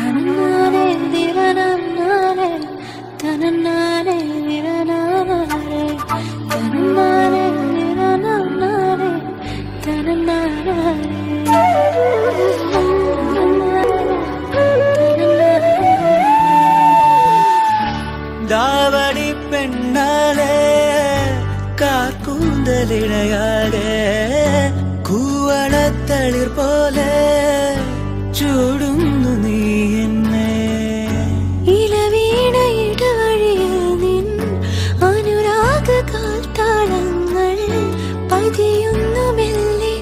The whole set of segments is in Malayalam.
തനന്നാനെ ദിവനാനെ തനന്നാനെ ദിവനാനെ തനന്നാനെ ദിവനാനെ ദാവണി പെണ്ണാലെ കാക്കൂന്തലിണയാലെ കൂവളത്തളിർ പോലെ ചൂടുന്നു നീ എന്നെ ഇലവീണ ഇടവഴിയിൽ നിൻ അനുരാഗ കാൽത്താളങ്ങൾ പതിയുന്നു മെല്ലെ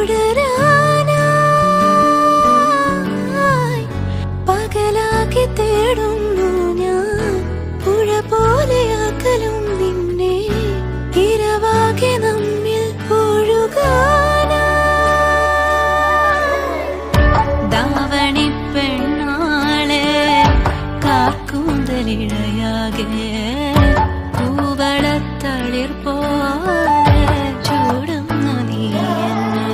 തുടരാനായി പകലാക്കി തേടുന്നു ഞാൻ പുഴ പോലെ അകലും നിന്നെ ഇരവാകെ നമ്മിൽ ഒഴുകാനായി ദാവണി പെണ്ണാളെ കാക്കൂന്തലിഴയാകെ പൂവളത്തളിർ പോലെ ചൂടുന്നു നീ എന്നെ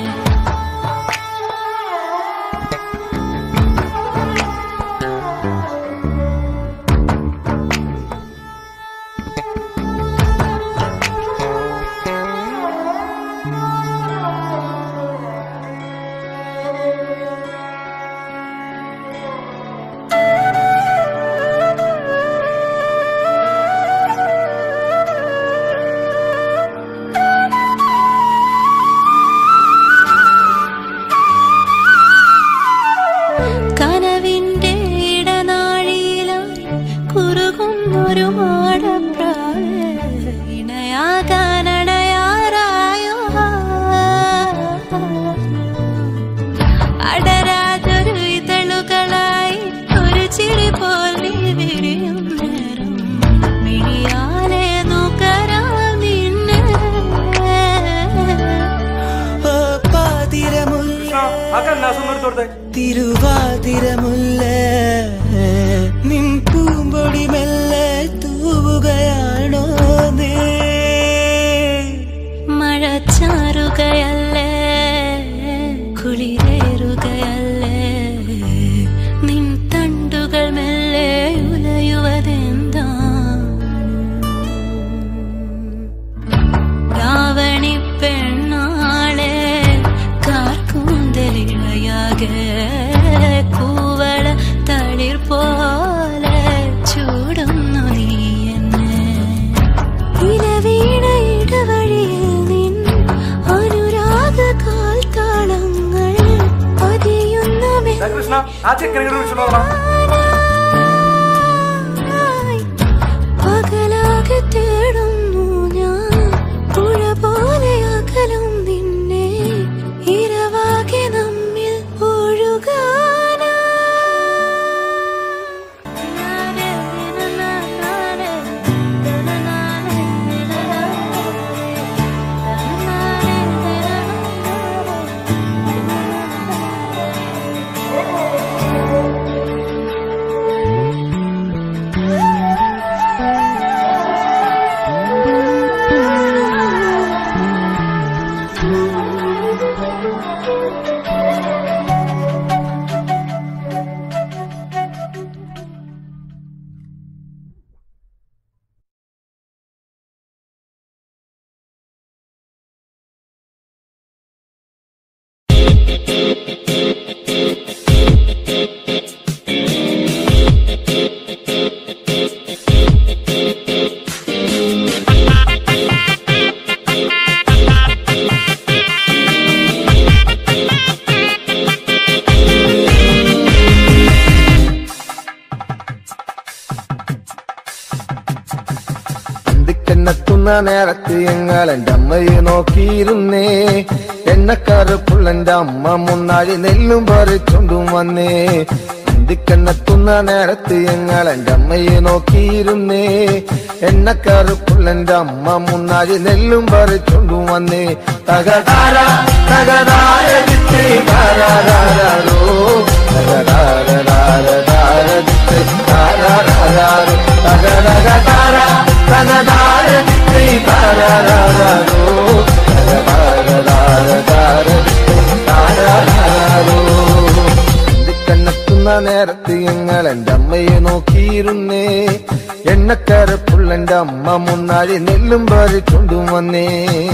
കനവിന്റെ ഇടനാഴിയിലായി കുറുകുന്നൊരു മാടപ്രാവ് ഇണയാകാനടയാറായോ അടരാതൊരു ഇതളുകളായി ഒരു ചിരി പോലെ വിരിയും നേരം മിഴിയാലെ നുകരാം നിന്നെ ഓ പാതിരമുല്ല തിരുവാതിരമുല്ല നിൻ പൂമ്പൊടി മെല്ലെ തൂവുകയാണോ നീ മഴച്ചാറുകയല്ലേ കുളിരേറുകയല്ലേ നിൻ തണ്ടുകൾ മെല്ലെ ഉലയുവതെന്താ രാവണി പെണ്ണാളെ കാർക്കൂന്തലിഴയാകെ കൂവള തളിർ പോലെ ചൂടുന്നു നീ എന്നെ ഇലവീണ ഇടവഴിയിൽ നിൻ അനുരാഗ കാൽത്താളങ്ങൾ പതിയുന്ന കൃഷ്ണ ആ ചെക്കനെ വിളിച്ചോളാം മെല്ലായി പകലാകെ തേടുന്നു ഞാൻ പുഴ പോലെ അകലും നിന്നെ ഇരവാകെ നമ്മിൽ എന്തിക്കെന്നെത്തുന്ന നേരത്ത് ഞങ്ങൾ എന്റെ അമ്മയെ നോക്കിയിരുന്നേ എണ്ണക്കറുപ്പുള്ള അമ്മ മുന്നാഴി നെല്ലും പറിച്ചുണ്ടും വന്നേ എന്തിക്കെന്നെത്തുന്ന നേരത്ത് ഞങ്ങൾ എന്റെ അമ്മയെ നോക്കിയിരുന്നേ എണ്ണക്കറുപ്പുള്ള അമ്മ മുന്നാഴി നെല്ലും പറിച്ചുണ്ടും വന്നേ തകതാര തകതാര ചിത്തി താരാരാരോ തകതാര ചിത്തി താരാരാരോ തകതകതാര തകതാര ചിത്തി താരാരാരോ തകതാര ചിത്തി താരാരാരോ കണ്ണെത്തുന്ന കത്തുന്ന നേരത്ത് ഞങ്ങൾ എന്റെ അമ്മയെ നോക്കിയിരുന്നേ എണ്ണക്കരപ്പുള്ള എന്റെ അമ്മ മുന്നാഴി നെല്ലും പറിച്ചുണ്ടും വന്നേ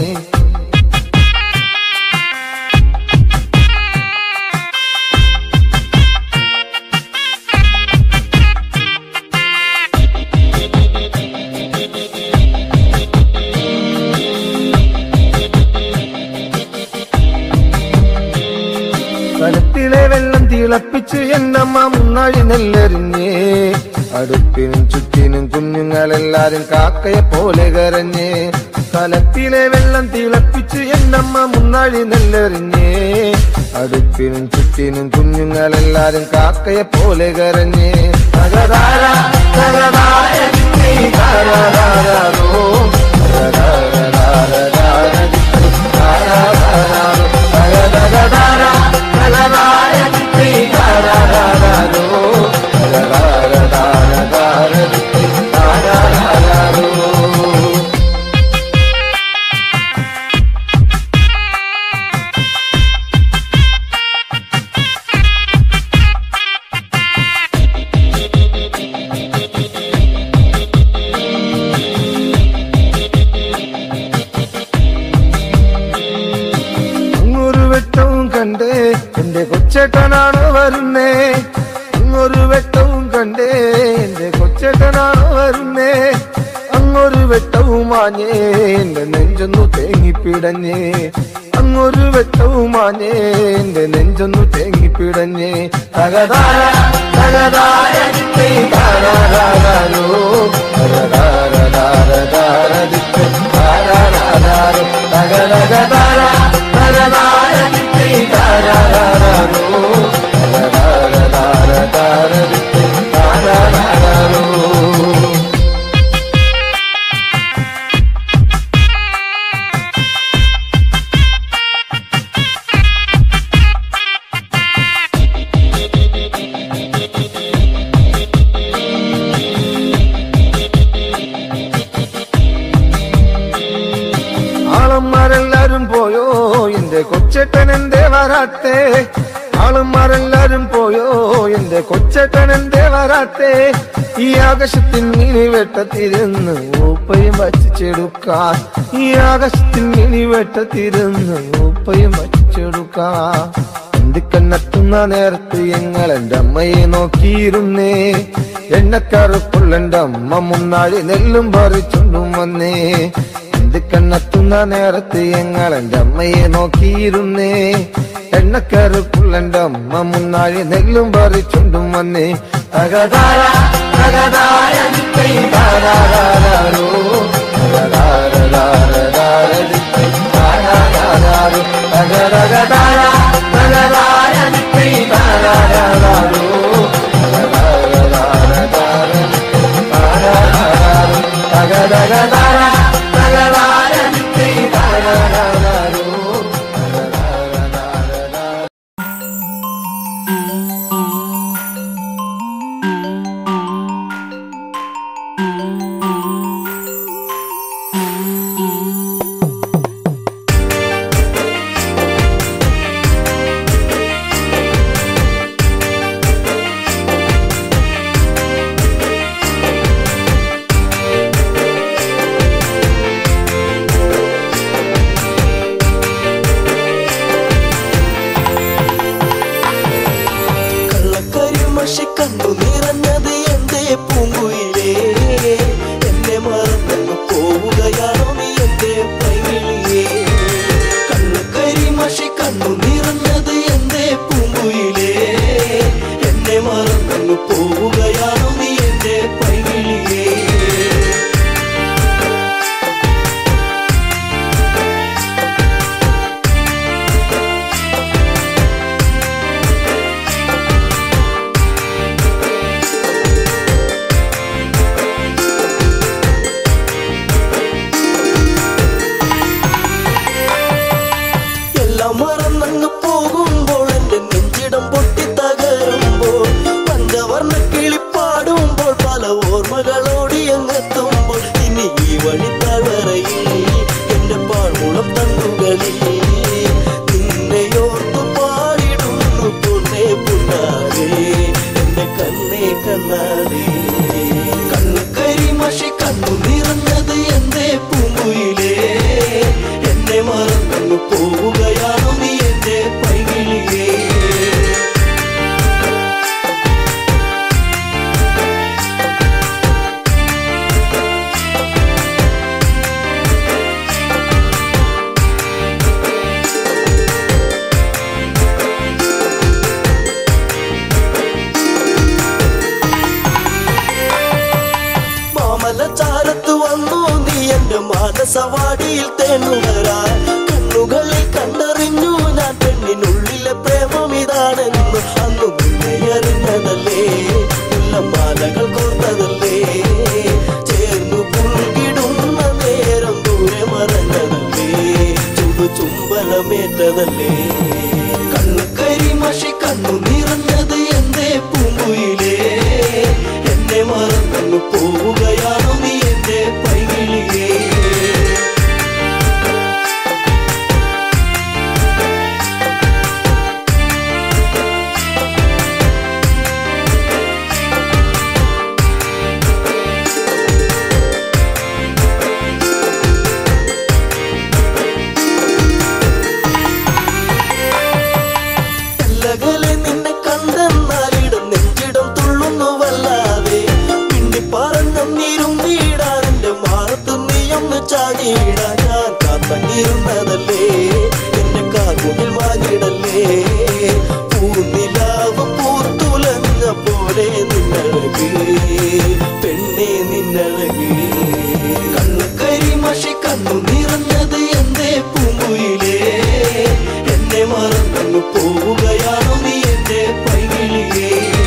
കലത്തിലെ വെള്ളം തിളപ്പിച്ച് എന്നമ്മ മുന്നാഴി നെല്ലെറിഞ്ഞേ അടുപ്പിനും ചുറ്റിനും കുഞ്ഞുങ്ങളെല്ലാരും കാക്കയെ പോലെ കരഞ്ഞേ കലത്തിലെ വെള്ളം തിളപ്പിച്ച് എന്നമ്മ മുന്നാഴി നെല്ലെറിഞ്ഞേ അടുപ്പിനും ചുറ്റിനും കുഞ്ഞുങ്ങളെല്ലാരും കാക്കയെ പോലെ കരഞ്ഞേ തകതാര തകതാര നീ താരാരാരോ. തകതാരാരാരാരാ ദിത്തേ താരാരാരാരോ. തകതകതാര തകതാര ദിത്തേ താരാരാരാരോ. തകതാരാരാരാരാ ദിത്തേ താരാരാരാരോ. അങ്ങൊരു വെട്ടവും കണ്ടേ എന്റെ കൊച്ചേട്ടനാണോ വരുന്നേ അങ്ങൊരു വെട്ടവും കണ്ടേ എന്റെ കൊച്ചേട്ടനാണോ വരുന്നേ അങ്ങൊരു വെട്ടവും മാഞ്ഞേ എന്റെ നെഞ്ചൊന്നു തേങ്ങിപ്പിടഞ്ഞേ അങ്ങൊരു വെട്ടവും മാഞ്ഞേ എന്റെ നെഞ്ചൊന്നു തേങ്ങിപ്പിടഞ്ഞേ തകതാര തകതാര ദിത്തേ താരാരാരാരോ. തകതാരതാരതാര ദിത്തേ താരാരാരാരോ. തകതകതാര തകതാര ദിത്തേ താരാരാരാരോ. തകതാരതാരതാര ദിത്തേ താരാരാരാരോ. ആളന്മാരെല്ലാരും പോയോ എന്റെ കൊച്ചേട്ടൻ എന്തേ വരാത്തേ ആളന്മാരെല്ലാരും പോയോ എന്റെ കൊച്ചേട്ടൻ എന്തേ വരാത്തേ ഈ ആകാശത്തിൻ മിനി വെട്ടത്തിരുന്ന് ഊപ്പയും വച്ചിച്ചെടുക്കാൻ ഈ ആകാശത്തിൻ മിനി വെട്ടത്തിരുന്ന് ഊപ്പയും വച്ചിച്ചെടുക്കാൻ എന്തിക്കന്നെത്തുന്ന നേരത്ത് ഞങ്ങൾ എന്റെ അമ്മയെ നോക്കിയിരുന്നേ എണ്ണക്കറുപ്പുള്ള എന്റെ അമ്മ മുന്നാഴി നെല്ലും പറിച്ചുണ്ടും വന്നേ എന്ത് കണ്ണെത്തുന്ന നേരത്ത് ഞങ്ങൾ എന്റെ അമ്മയെ നോക്കിയിരുന്നേ എണ്ണക്കറുപ്പുള്ള എന്റെ അമ്മ മുന്നാഴി നെല്ലും പറിച്ചുണ്ടും വന്നേ തകതാര തകതാര ദിത്തൈ താരാരാരാരോ. തകതാരതാരതാര ദിത്തൈ താരാരാരാരോ. തകതകതാര തകതാര ദിത്തൈ താരാരാരാരോ. തകതാരതാരതാര ദിത്തൈ താരാരാരാരോ. തകതകതാര തകതാര ദിത്തൈ താരാരാരാരോ. തകതാരതാരതാര ആ സവാടിയിൽ തേണുകരാൻ കണ്ണുകളിൽ കണ്ടറിഞ്ഞു ഞാൻ പെണ്ണിനുള്ളിലെ പ്രേമം ഇതാണെന്ന് അന്നു മുന്നേ അറിഞ്ഞതല്ലേ മാലകൾ കോർത്തതല്ലേ ചേർന്നു പുൽകിടുന്ന നേരം ദൂരെ മറഞ്ഞതല്ലേ ചുടു ചുംബനമേറ്റതല്ലേ കണ്ണു കരിമഷി കണ്ണു നിറഞ്ഞത് എന്തേ പൂങ്കുയിലേ എന്നെ മറന്നു പോവുകയാണോ നീ എന്റെ പൈകിളിയേ അല്ലകലെ നിന്നെ കണ്ടെന്നാലിടം നെഞ്ചിടം തുള്ളുന്നു വല്ലാതെ പിണ്ടി പറഞ്ഞിരും വീടാൻ എന്റെ മാറത്ത് നീയൊന്ന് ചാടിയിടാൻ ഞാൻ കാത്തങ്ങിരുന്നതല്ലേ എന്റെ കാർമുകിൽ വാങ്ങിടല്ലേ പൂനിലാവ് പൂത്തുലഞ്ഞ പോലെ നിന്നഴക് പെണ്ണെ നിന്നഴക് കണ്ണു കരിമഷി കണ്ണു നിറഞ്ഞത് എന്തേ പൂങ്കുയിലേ എന്നെ മറന്നു പോവുകയാണോ നീ എന്റെ പൈകിളിയേ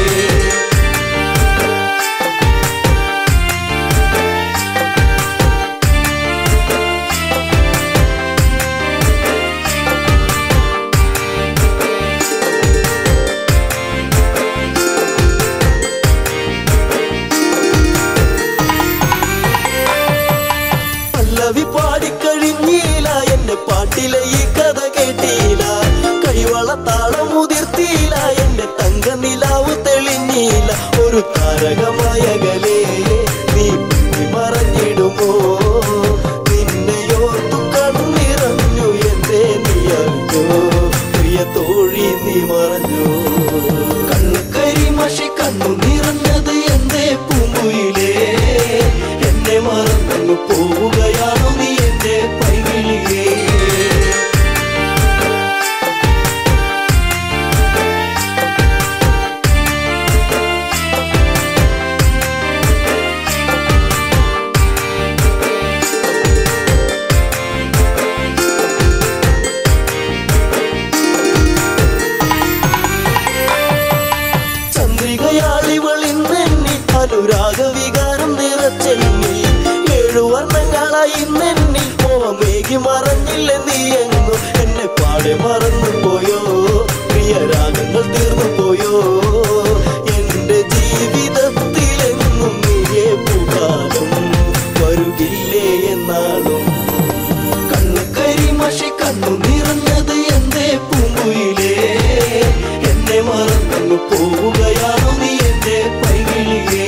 പല്ലവി പാടിക്കഴിഞ്ഞീല എന്റെ പാട്ടിലെ ഈ കഥ കേട്ടീല കൈവള താളം മുതിർത്തീല എന്റെ തങ്ക നിലാവ് തെളിഞ്ഞീല ഒരു താരകമായകലേ നീ പിന്നി മറഞ്ഞിടുമോ നിന്നെയോർത്തു കണ്ണിറഞ്ഞു എന്റെ നീ അറിഞ്ഞോ പ്രിയ തോഴി നീ മറഞ്ഞോ കണ്ണു കരിമഷി കണ്ണു നിറഞ്ഞത് എന്തേ പൂങ്കുയിലേ എന്നെ മറന്നു പോവുകയാണോ നീ എന്റെ പൈകിളിയേ ചന്ദ്രികയാളിവളിന്നെന്നി അനുരാഗ വികാരം നിറച്ചെന്നി ഏഴു വർണ്ണങ്ങളായി നെന്നി മോഹമേകി മറഞ്ഞില്ല നീ എങ്ങും എന്നെ പാടെ മറന്നു പോയോ പ്രിയരാഗങ്ങൾ തീർന്നു പോയോ എന്റെ ജീവിതത്തിലെങ്ങും നീയേ പൂകാലം വരുകില്ലേ എന്നാളും കണ്ണു കരിമഷി കണ്ണു നിറഞ്ഞത് എന്തേ പൂങ്കുയിലേ എന്നെ മറന്നു പോവുകയാണോ നീ എന്റെ പൈകിളിയേ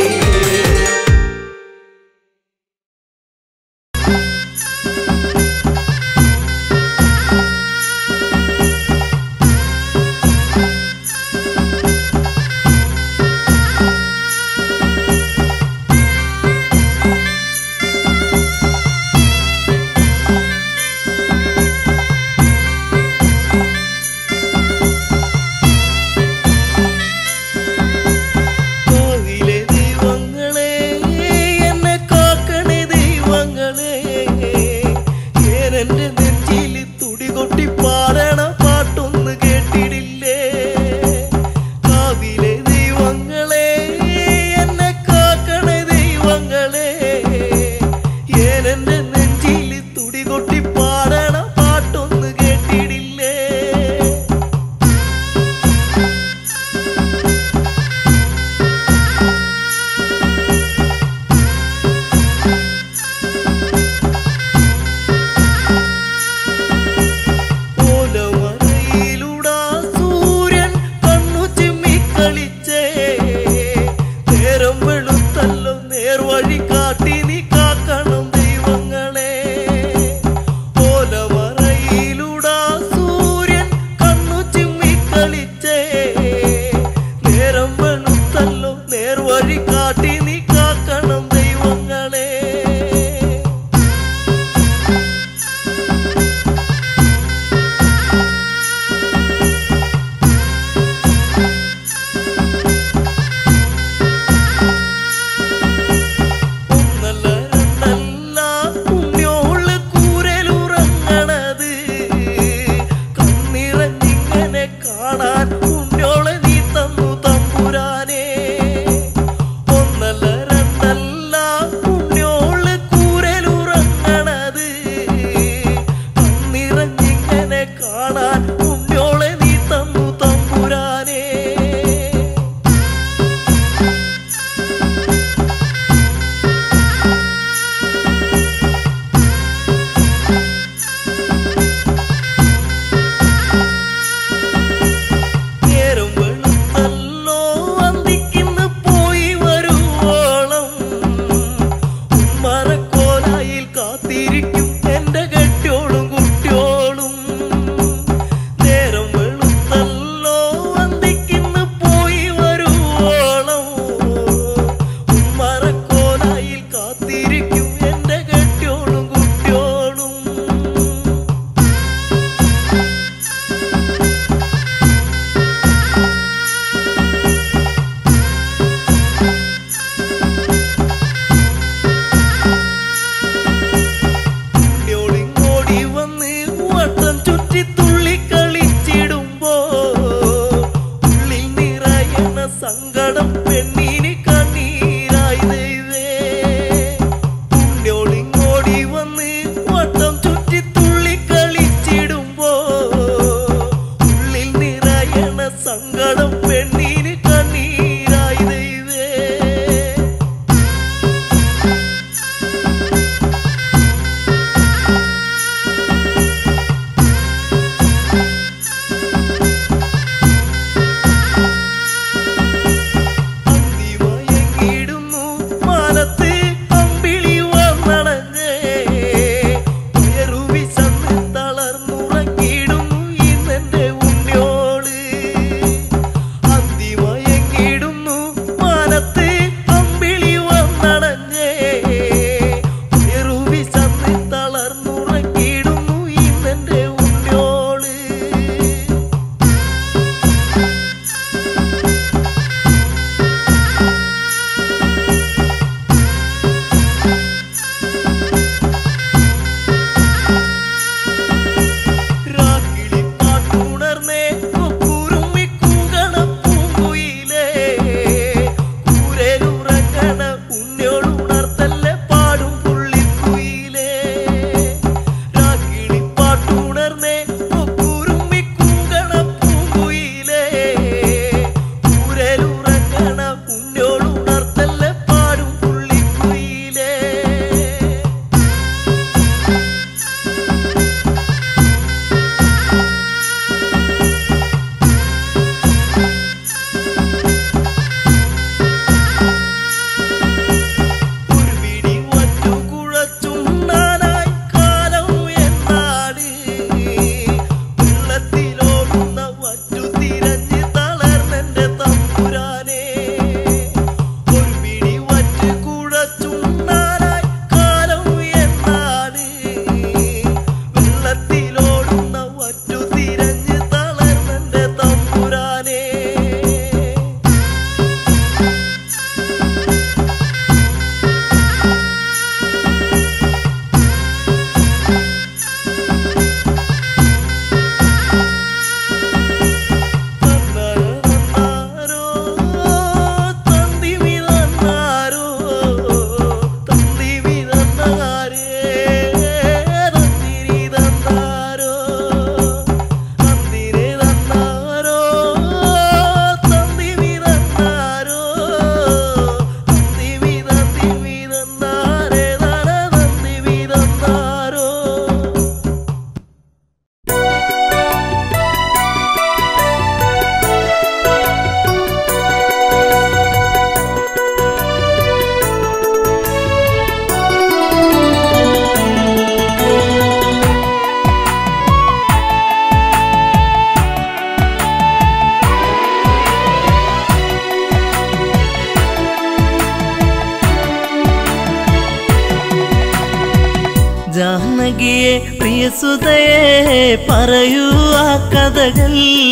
ജാനകിയെ പ്രിയസുതയെ പറയൂ ആ കഥകൾ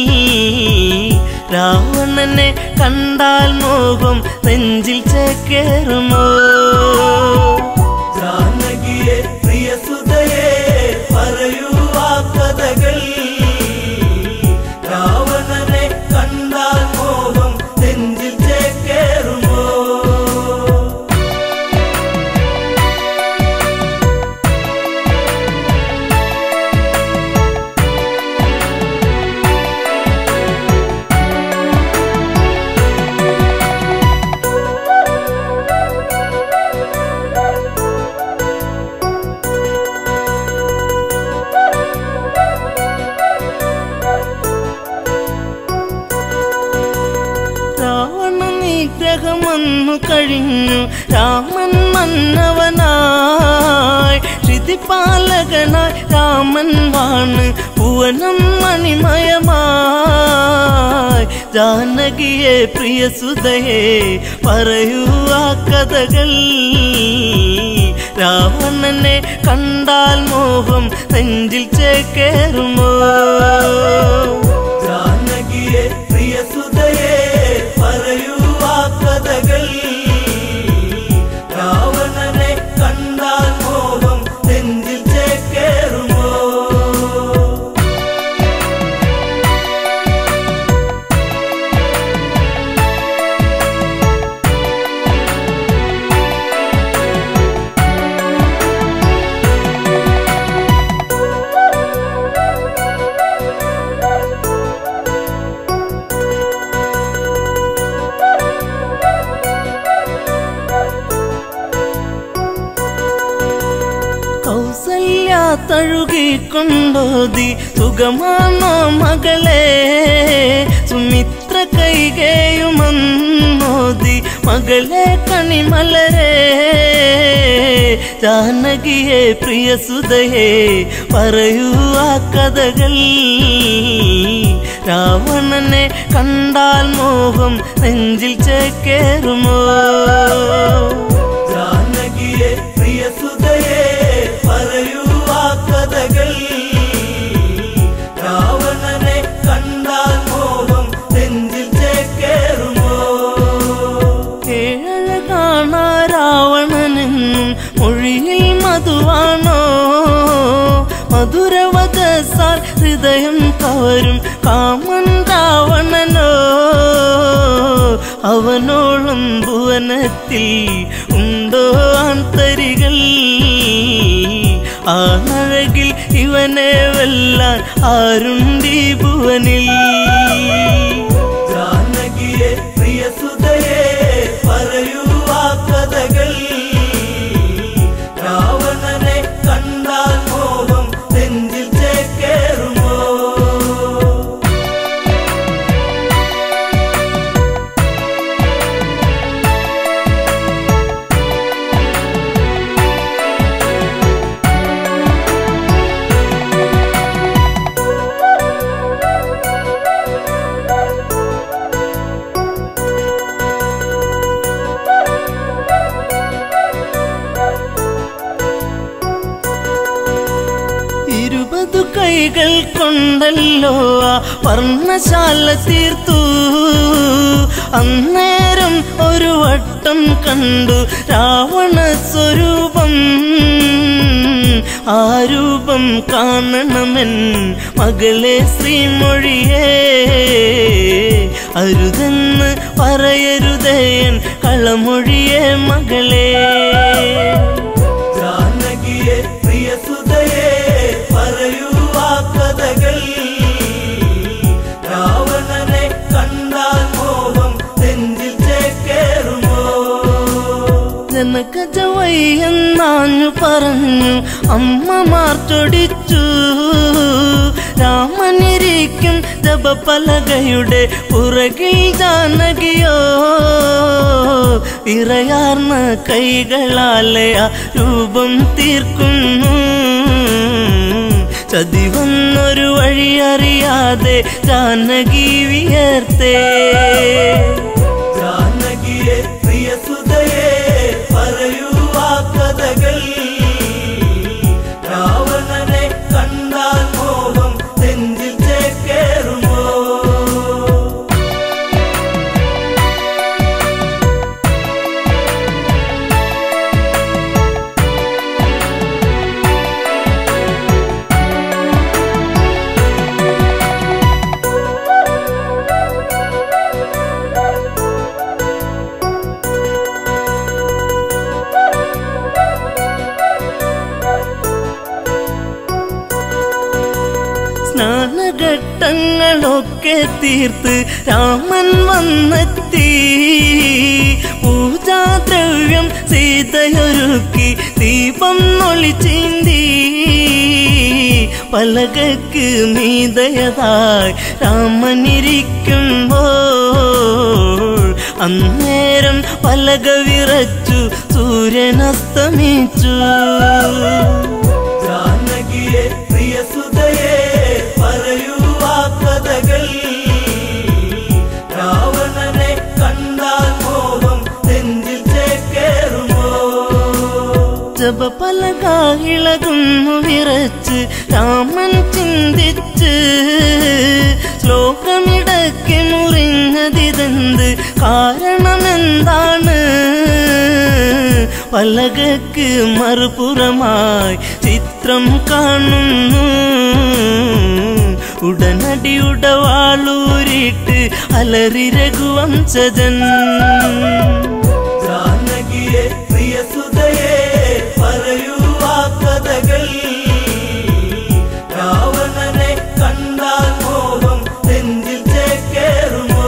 രാവണനെ കണ്ടാൽ മോഹം നെഞ്ചിൽ ചേക്കേറുമോ ജാനകിയെ പ്രിയസുതയെ പറയൂ ആ കഥകൾ രാവണനെ കണ്ടാൽ മോഹം നെഞ്ചിൽ ചേക്കേറുമോ രാവണ നിഗ്രഹം വന്നു കഴിഞ്ഞു രാമൻ മന്നവനായി ശ്രുതിപാലകനായി രാമൻ വാണ് ഭുവനം മണിമയമായി ജാനകിയെ പ്രിയസുതയെ പറയൂ ആ കഥകൾ രാവണനെ കണ്ടാൽ മോഹം നെഞ്ചിൽ ചേക്കേറുമോ ജാനകിയെ പ്രിയസുതയെ പറയൂ ആ കഥകൾ രാവണനെ കണ്ടാൽ മോഹം നെഞ്ചിൽ ചേക്കേറുമോ കൗസല്യ തഴുകിക്കൊണ്ടോതി സുഖമാണോ മകളെ സുമിത്ര കൈകേയുമന്നോതി മകളെ കണിമലരെ ജാനകിയെ പ്രിയസുതയെ പറയൂ ആ കഥകൾ രാവണനെ കണ്ടാൽ മോഹം നെഞ്ചിൽ ചേക്കേറുമോ ജാനകിയെ പ്രിയസുതയെ പറയൂ ആ കഥകൾ രാവണനെ കണ്ടാൽ മോഹം നെഞ്ചിൽ ചേക്കേറുമോ കേഴ കാണാ രാവണനെന്നും മൊഴിയിൽ മധുവാണോ മധുരവതസാൽ ഹൃദയം കവരും കാമൻ രാവണനോ അവനോളം ഭുവനത്തിൽ ഉണ്ടോ ആന്തരികൾ ആണഴകിൽ ഇവനെ വെല്ലാൻ ആരുണ്ടീ ഭുവനിൽ ജാനകിയെ പ്രിയസുതയെ പറയൂ ആ കഥകൾ രാവണനെ കണ്ടാൽ മോഹം നെഞ്ചിൽ ചേക്കേറുമോ ഇരുപതു കൈകൾ കൊണ്ടല്ലോ ആ വർണ്ണശാല തീർത്തു അന്നേരം ഒരു വട്ടം കണ്ടു രാവണ സ്വരൂപം ആ രൂപം കാണണമെൻ മകളെ ശ്രീമൊഴിയേ അരുതെന്ന് പറയരുതേൻ കളമൊഴിയേ മകളെ ജാനകിയെ പ്രിയസുതയെ പറയൂ ആ കഥകൾ രാവണനെ കണ്ടാൽ മോഹം നെഞ്ചിൽ ചേക്കേറുമോ ജനകജവയ്യെന്നാഞ്ഞു പറഞ്ഞു അമ്മമാർ ചൊടിച്ചു രാമനിരിക്കും ജപപലകയുടെ പുറകിൽ ജാനകിയോ ഇറയാർന്ന കൈകളാലെ ആ രൂപം തീർക്കുന്നു ചതിവന്നൊരു വഴി അറിയാതെ ജാനകി വിയർത്തേ ജാനകിയെ പ്രിയസുതയെ പറയൂ ആ കഥകൾ രാവണ സങ്കടങ്ങളൊക്കെ തീർത്ത് രാമൻ വന്നെത്തി പൂജാദ്രവ്യം സീതയൊരുക്കി ദീപം നൊളിച്ചിന്തി പലകക്ക് മീതയതായി രാമനിരിക്കുമ്പോൾ അന്നേരം പലക വിറച്ചു സൂര്യനസ്തമിച്ചു ജാനകിയെ പ്രിയസുതയെ പറയൂ ആ കഥകൾ രാവണനെ കണ്ടാൽ മോഹം നെഞ്ചിൽ ചേക്കേറുമോ ജപ പലക ഇളകുന്നു വിറച്ച് രാമൻ ചിന്തിച്ച് ശ്ലോകമിടയ്ക്ക് മുറിഞ്ഞതിതെന്ത് കാരണമെന്താണ് പലകക്ക് മറുപുറമായി ചിത്രം കാണുന്നു ഉടനടി ഉടവാളൂരിട്ട് അലറി രഘുവംശജൻ ജാനകിയെ പ്രിയസുതയെ പറയൂ ആ കഥകൾ രാവണനെ കണ്ടാൽ മോഹം നെഞ്ചിൽ ചേക്കേറുമോ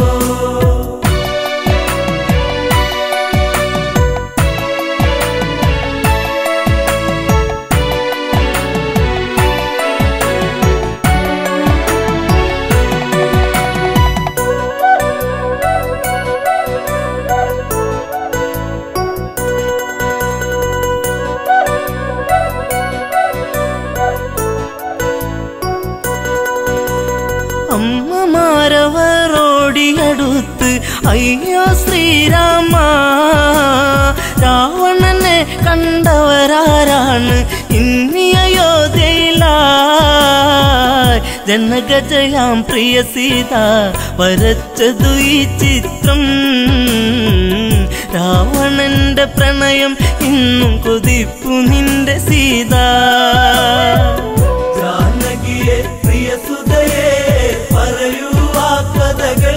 അമ്മമാരവരോടിയടുത്ത് അയ്യോ ശ്രീരാമ രാവണനെ കണ്ടവരാരാണ് ഇന്നി അയോധ്യയിലായി ജനകജയാം പ്രിയ സീത വരച്ചതു ഈ ചിത്രം രാവണന്റെ പ്രണയം ഇന്നും കൊതിപ്പു നിന്റെ സീത ജാനകിയെ പ്രിയസുതയെ പറയൂ ആ കഥകൾ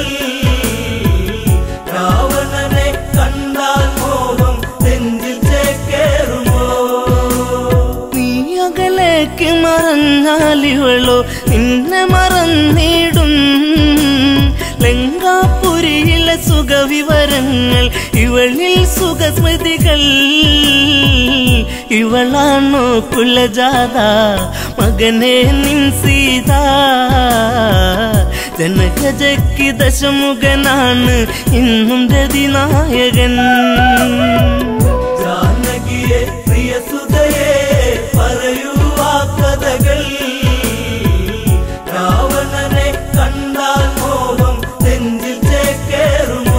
രാവണനെ കണ്ടാൽ മോഹം നെഞ്ചിൽ ചേക്കേറുമോ നീ അകലേക്ക് മറഞ്ഞാലിവളോ നിന്നെ മറന്നിടും ലങ്കാപുരിയിലെ സുഖവിവരങ്ങൾ ഇവളിൽ സുഖസ്മൃതികൾ ഇവളാണോ കുലജാത മകനെ നിൻ സീത ജനകജയ്ക്ക് ദശമുഖനാണ് ഇന്നും രതിനായകൻ ജാനകിയെ പ്രിയസുതയെ പറയൂ ആ കഥകൾ രാവണനെ കണ്ടാൽ മോഹം നെഞ്ചിൽ ചേക്കേറുമോ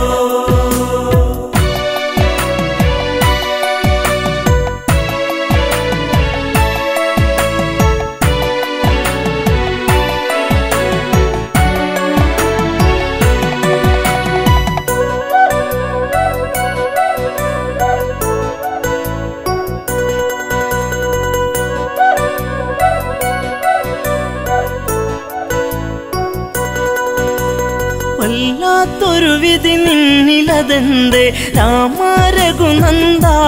വല്ലാത്തൊരു വിധി നിന്നിലതെന്തേ രാമരഘുനന്ദ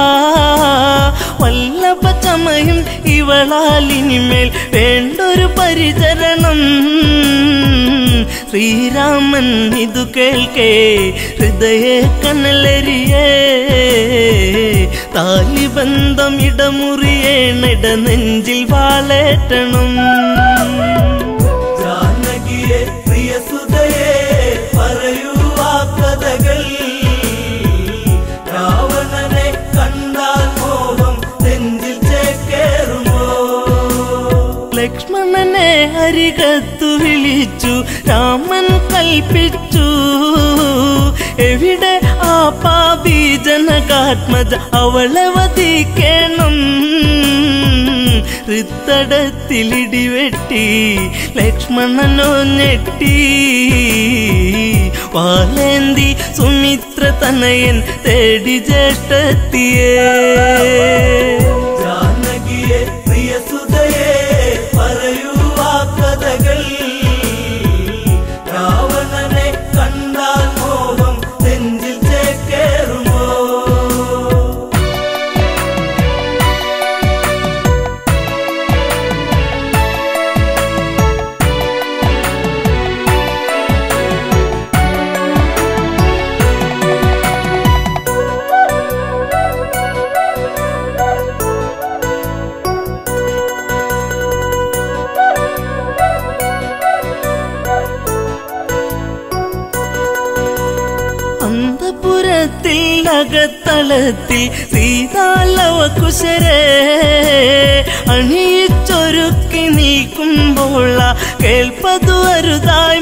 വല്ലഭ ചമയും ഇവളാലിനിമേൽ വേണ്ടൊരു പരിചരണം ശ്രീരാമൻ ഇതു കേൾക്കേ ഹൃദയ കനലരിയേ താലിബന്ധം ഇടമുറിയേണിട നെഞ്ചിൽ വാളേറ്റണം ജാനകിയെ പ്രിയസുതയെ പറയൂ ആ കഥകൾ രാവണനെ കണ്ടാൽ മോഹം നെഞ്ചിൽ ചേക്കേറുമോ ലക്ഷ്മണനെ അരികത്തു വിളിച്ചു രാമൻ കൽപ്പിച്ചു എവിടെ ആ പാപി ജനകാത്മജ അവളെ വധിക്കണം ഹൃത്തടത്തിലിടിവെട്ടി ലക്ഷ്മണനോ ഞെട്ടി വാലേന്തി സുമിത്ര തനയൻ തേടി ജ്യേഷ്ഠത്തിയേ ജാനകിയെ പ്രിയസുതയെ പറയൂ ആ കഥകൾ രാവണനെ കണ്ടാൽ മോഹം നെഞ്ചിൽ ചേക്കേറുമോ അന്തപുരത്തിൽ അകത്തളത്തിൽ സീതാലവ കുശരേ അണിയിച്ചൊരുക്കി നിൽക്കുമ്പോൾ ആ കേൾപ്പതു അരുതായ്മ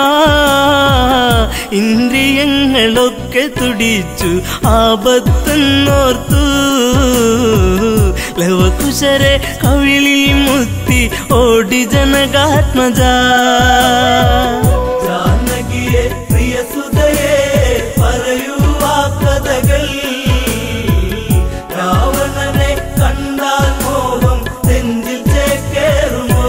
ഇന്ദ്രിയങ്ങളൊക്കെ തുടിച്ചു ആപത്തെന്നോർത്തു ലവകുശരെ കവിളിൽ മുത്തി ഓടി ജനകാത്മജ ജാനകിയെ പ്രിയ സുതയെ പറയൂ ആ കഥകൾ രാവണനെ കണ്ടാൽ മോഹം നെഞ്ചിൽ ചേക്കേറുമോ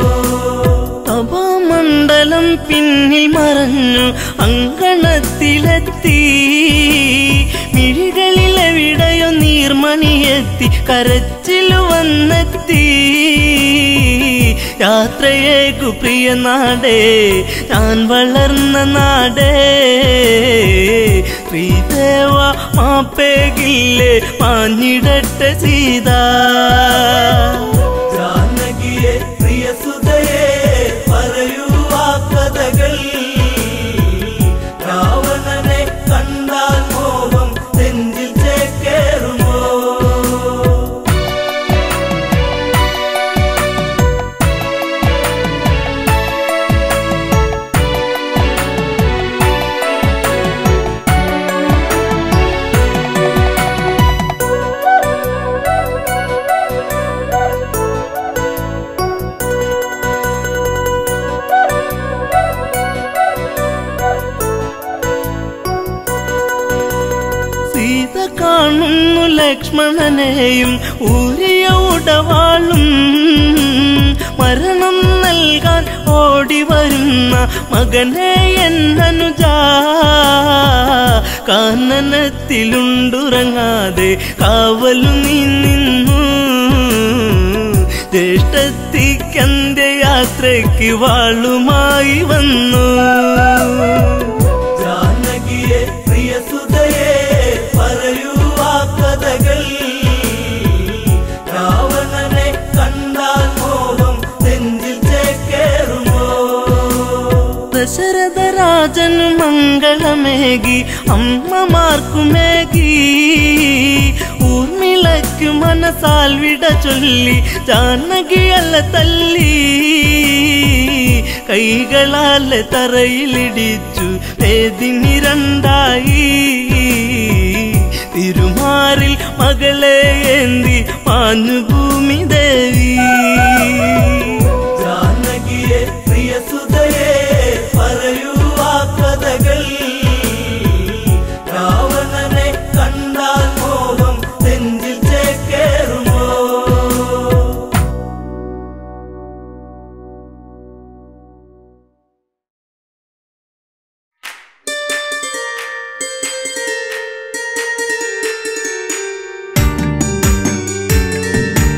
തപോമണ്ഡലം പിന്നിൽ മറഞ്ഞു അങ്കണത്തിലെത്തി മിഴികളിൽ എവിടെയോ നീർമണിയെത്തി കരച്ചിലു വന്നെത്തി യാത്രയേക്കു പ്രിയ നാടേ ഞാൻ വളർന്ന നാടേ ശ്രീദേവ മാപ്പേകില്ലേ മാഞ്ഞിടട്ടെ സീതാ ജാനകിയെ പ്രിയ സുതയെ പറയൂ ആ കഥകൾ രാവണനെ കണ്ടാൽ മോഹം നെഞ്ചിൽ ചേക്കേറുമോ സീത കാണുന്നു ലക്ഷ്മണനെയും ഊരിയ ഉടവാളും മരണം നൽകാൻ ഓടി വരുന്ന മകനെ എന്നനുജ കാനനത്തിലുണ്ടുറങ്ങാതെ കാവലു നീ നിന്നു ജ്യേഷ്ഠത്തിക്കന്ത്യയാത്രയ്ക്ക് വാളുമായി വന്നു ജാനകിയെ പ്രിയ സുതയെ പറയൂ ആ കഥകൾ രാവണനെ കണ്ടാൽ മോഹം നെഞ്ചിൽ ചേക്കേറുമോ ദശരഥ രാജനു മംഗളമേകി അമ്മമാർക്കുമേകി ഊർമിളയ്ക്കു മനസാൽ വിട ചൊല്ലി ജാനകിയല്ല തല്ലി കൈകളാലെ തറയിലിടിച്ചു വേദിനി രണ്ടായി തിരുമാറിൽ മകളെ ഏന്തി മാഞ്ഞു ഭൂമി ദേവി ജാനകിയെ പ്രിയ സുതയെ പറയൂ ആ കഥകൾ രാവണനെ കണ്ടാൽ മോഹം നെഞ്ചിൽ ചേക്കേറുമോ ും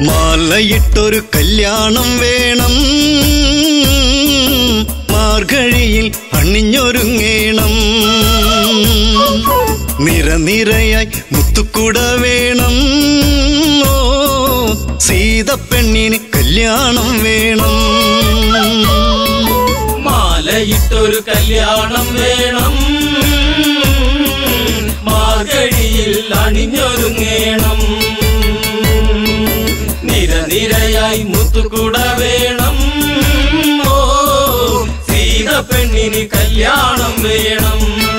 മാലയിട്ടൊരു കല്യാണം വേണം മാർഗഴിയിൽ അണിഞ്ഞൊരുങ്ങേണം നിരനിരയായി മുത്തുക്കുട വേണം ഓ സീതപ്പെണ്ണിന് കല്യാണം വേണം മാലയിട്ടൊരു കല്യാണം വേണം മാർഗഴിയിൽ അണിഞ്ഞൊരുങ്ങേണം നിരനിരയായി മുത്തുകുട വേണം ഓ സീത പെണ്ണിന് കല്യാണം വേണം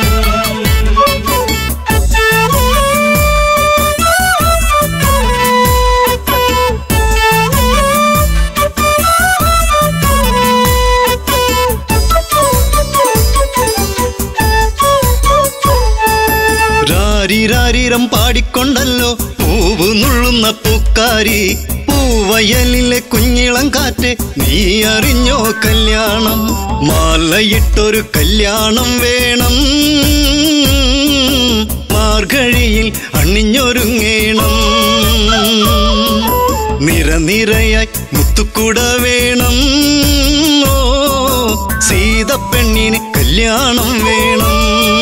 രാരിരാരിരം പാടിക്കൊണ്ടല്ലോ പൂവ് നുള്ളുന്ന പൂക്കാരി പൂവയലിലെ കുഞ്ഞിളം കാറ്റ് നീ അറിഞ്ഞോ കല്യാണം മാലയിട്ടൊരു കല്യാണം വേണം മാർഗഴിയിൽ അണിഞ്ഞൊരുങ്ങേണം നിരനിരയായി മുത്തുക്കുട വേണം ഓ സീതപ്പെണ്ണിന് കല്യാണം വേണം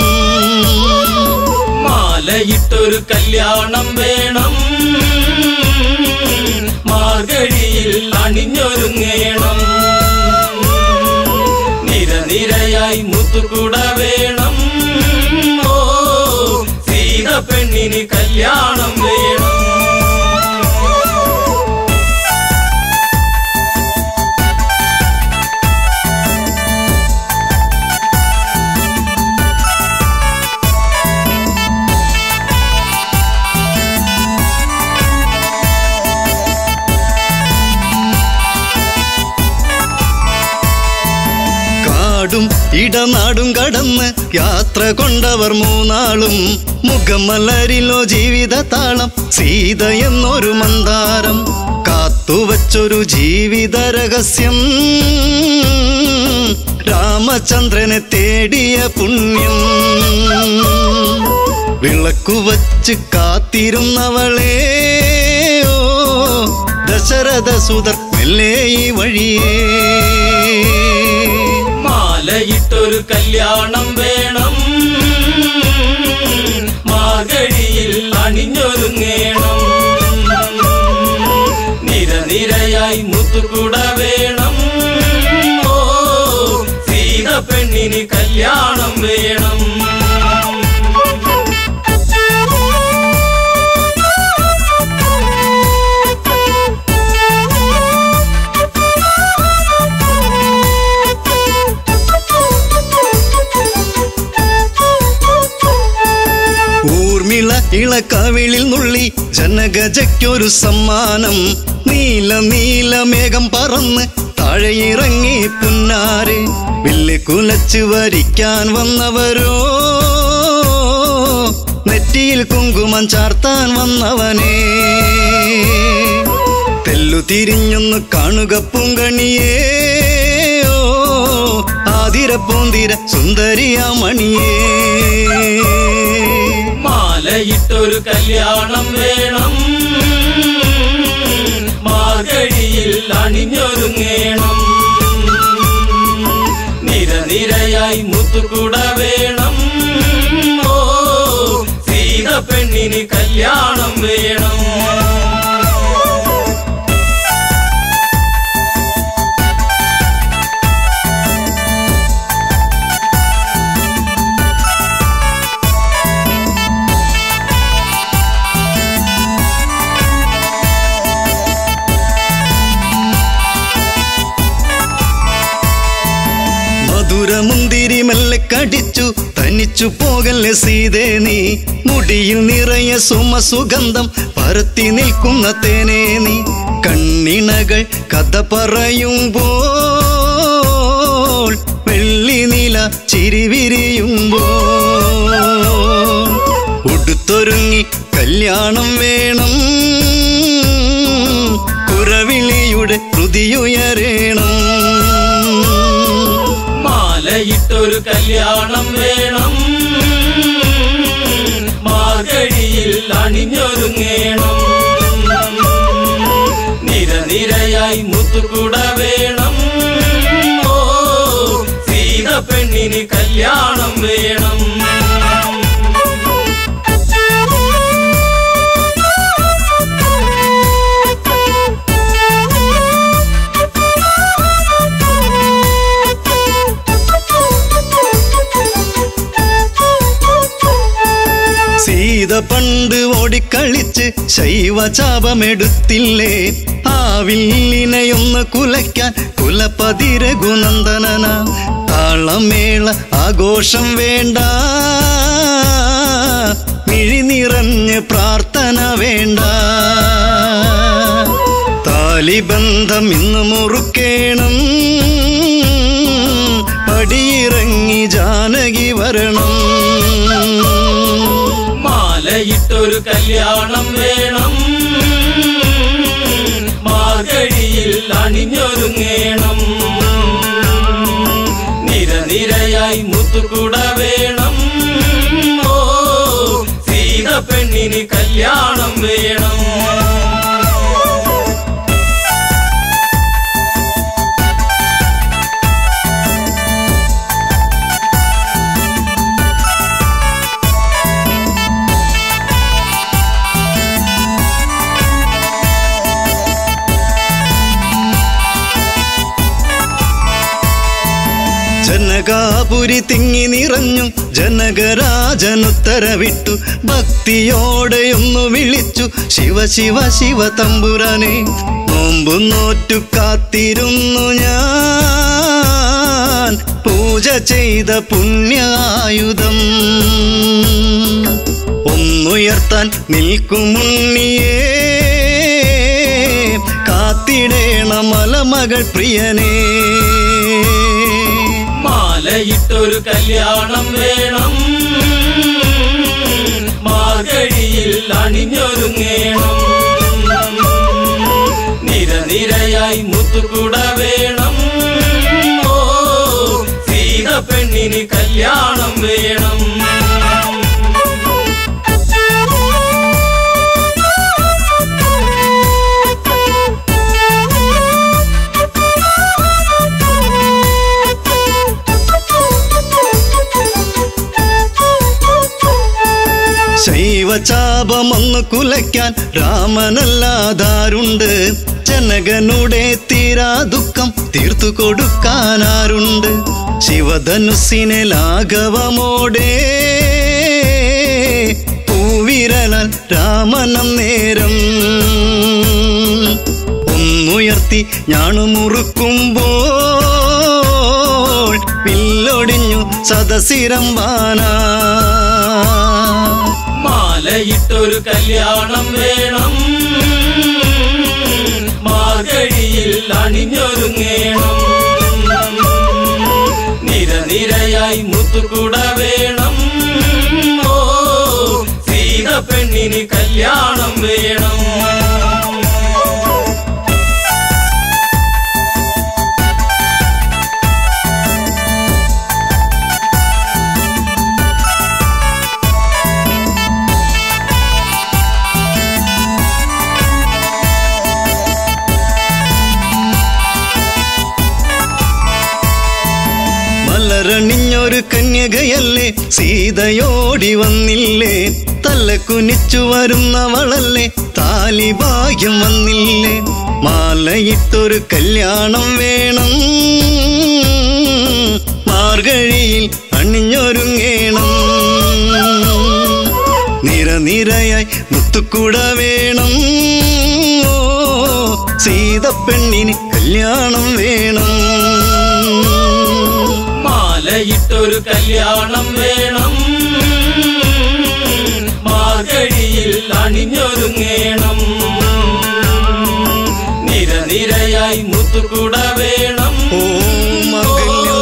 മാലയിട്ടൊരു കല്യാണം വേണം മാർഗഴിയിൽ അണിഞ്ഞൊരുങ്ങേണം നിരനിരയായി മുത്തുകുട വേണം ഓ സീത പെണ്ണിന് കല്യാണം വേണം കാടും ഇടനാടും കടന്ന് യാത്ര കൊണ്ടവർ മൂന്നാളും മുഖമലരിലോ ജീവിത താളം സീത എന്നൊരു മന്ദാരം കാത്തുവച്ചൊരു ജീവിത രഹസ്യം രാമചന്ദ്രനെ തേടിയ പുണ്യം വിളക്കുവച്ച് കാത്തിരുന്നവളെ ഓ ദശരഥ സുതർ മെല്ലെ ഈ വഴിയേ മാലയിട്ടൊരു കല്യാണം വേണം മാർഗഴിയിൽ അണിഞ്ഞൊരുങ്ങേണം നിരനിരയായി മുത്തുകുട വേണം ഓ സീത പെണ്ണിന് കല്യാണം വേണം ഊർമിള ഇളക്കവിളിൽ നുള്ളി ജനഗജയ്ക്കൊരു സമ്മാനം നീല നീല മേഘം പറന്ന് താഴെയിറങ്ങി പുന്നാരെ വില്ല് കുലച്ച് വരിക്കാൻ വന്നവരോ നെറ്റിയിൽ കുങ്കുമം ചാർത്താൻ വന്നവനേ തെല്ലു തിരിഞ്ഞൊന്ന് കാണുക പൂങ്കണിയേ ഓ ആതിര പൂന്തിര സുന്ദരിയ മണിയേ മാലയിട്ടൊരു കല്യാണം വേണം മാർഗഴിയിൽ അണിഞ്ഞൊരുങ്ങേണം നിരനിരയായി മുത്തുകുട വേണം ഓ സീത പെണ്ണിന് കല്യാണം വേണം മധുരമുന്തിരി മെല്ലെ കടിച്ചു തനിച്ചു പോകല്ലേ സീതേ നീ മുടിയിൽ നിറയെ സുമസുഗന്ധം പരത്തി നിൽക്കുന്ന തേനേ നീ കണ്ണിണകൾ കഥ പറയുമ്പോൾ വെള്ളി നില ചിരിവിരിയുമ്പോൾ ഉടുത്തൊരുങ്ങി കല്യാണം വേണം കുരവിളിയുടെ ഹൃതിയുയരേണം മാലയിട്ടൊരു കല്യാണം വേണം മാർഗഴിയിൽ അണിഞ്ഞൊരുങ്ങേണം മുത്തുകൂട വേണം ഓ സീത പെണ്ണിന് കല്യാണം വേണം സീത പണ്ട് ഓടിക്കളിച്ച് ശൈവചാപമെടുത്തില്ലേ ആ വില്ലിനെയൊന്ന് കുലയ്ക്കാൻ കുലപതി രഘുനന്ദനന താളമേള ആഘോഷം വേണ്ട മിഴി നിറഞ്ഞ് പ്രാർത്ഥന വേണ്ട താലിബന്ധം ഇന്ന് മുറുക്കേണം പടിയിറങ്ങി ജാനകി വരണം മാലയിട്ടൊരു കല്യാണം വേണം മാർഗഴിയിൽ അണിഞ്ഞൊരുങ്ങേണം നിരനിരയായി മുത്തുകൂട വേണം ഓ സീത പെണ്ണിന് കല്യാണം വേണം ജനകാപുരി തിങ്ങി നിറഞ്ഞു ജനകരാജനുത്തരവിട്ടു ഭക്തിയോടെയൊന്നു വിളിച്ചു ശിവ ശിവ ശിവ തമ്പുരാനെ നോമ്പു നോറ്റു കാത്തിരുന്നു ഞാൻ പൂജ ചെയ്ത പുണ്യായുധം ഒന്നുയർത്താൻ നിൽക്കുമുണ്ണിയേ കാത്തിടേണ മലമകൾ പ്രിയനേ മാലയിട്ടൊരു കല്യാണം വേണം മാർഗഴിയിൽ അണിഞ്ഞൊരുങ്ങേണം നിരനിരയായി മുത്തുകൂട വേണം ഓ സീത പെണ്ണിന് കല്യാണം വേണം ശൈവചാപമൊന്നു കുലയ്ക്കാൻ രാമനല്ലാതാരുണ്ട് ജനകനുടെ തീരാ ദുഃഖം തീർത്തു കൊടുക്കാനാരുണ്ട് ശിവധനുസിനെ ലാഘവമോടെ പൂവിരലാൽ രാമനം നേരം ഒന്നുയർത്തി ഞാണുമുറുക്കുമ്പോൾ പില്ലൊടിഞ്ഞു സദസിരം വാനാ മാലയിട്ടൊരു കല്യാണം വേണം മാർഗഴിയിൽ അണിഞ്ഞൊരുങ്ങേണം നിരനിരയായി മുത്തുകൂട വേണം ഓ സീത പെണ്ണിന് കല്യാണം വേണം മലരണിഞ്ഞൊരു കന്യകയല്ലേ സീതയോടി വന്നില്ലേ തല്ല കുനിച്ചു വരുന്നവളല്ലേ താലിഭാഗ്യം വന്നില്ലേ മാലയിട്ടൊരു കല്യാണം വേണം മാർഗഴിയിൽ അണിഞ്ഞൊരുങ്ങേണം നിരനിരയായി മുത്തുക്കുട വേണം ഓ, സീതപ്പെണ്ണിന് കല്യാണം വേണം മാലയിട്ടൊരു കല്യാണം വേണം മാർഗഴിയിൽ അണിഞ്ഞൊരുങ്ങേണം നിരനിരയായി മുത്തുകൂട വേണം ഓ മംഗല്യം